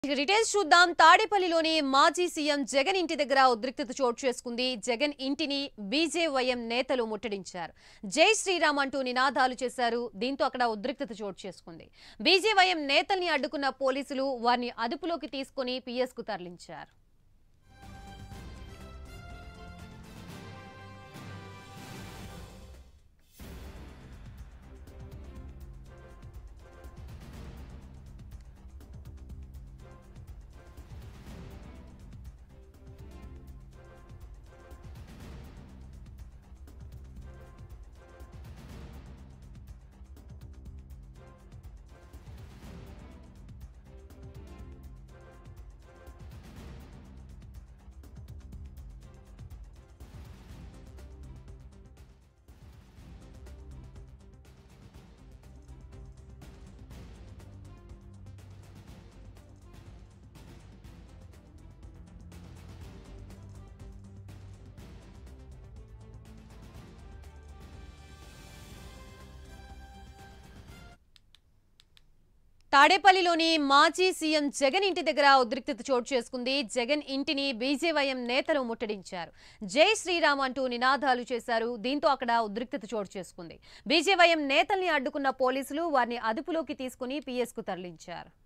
ఇక డీటెయిల్స్ చూద్దాం తాడేపల్లిలోని మాజీ సీఎం జగన్ ఇంటి దగ్గర ఉద్రిక్తత చోటు చేసుకుంది జగన్ ఇంటిని బీజేవైఎం నేతలు ముట్టడించారు జై శ్రీరామ్ అంటూ నినాదాలు చేశారు దీంతో అక్కడ ఉద్రిక్తత చోటు చేసుకుంది బీజేవైఎం నేతల్ని అడ్డుకున్న పోలీసులు వారిని అదుపులోకి తీసుకుని పిఎస్ కు తరలించారు తాడేపల్లిలోని మాజీ సీఎం జగన్ ఇంటి దగ్గర ఉద్రిక్తత చోటు చేసుకుంది జగన్ ఇంటిని బీజేవైఎం నేతలు ముట్టడించారు జై శ్రీరామ్ అంటూ నినాదాలు చేశారు దీంతో అక్కడ ఉద్రిక్తత చోటు చేసుకుంది బీజేవైఎం నేతల్ని అడ్డుకున్న పోలీసులు వారిని అదుపులోకి తీసుకుని పిఎస్ కు తరలించారు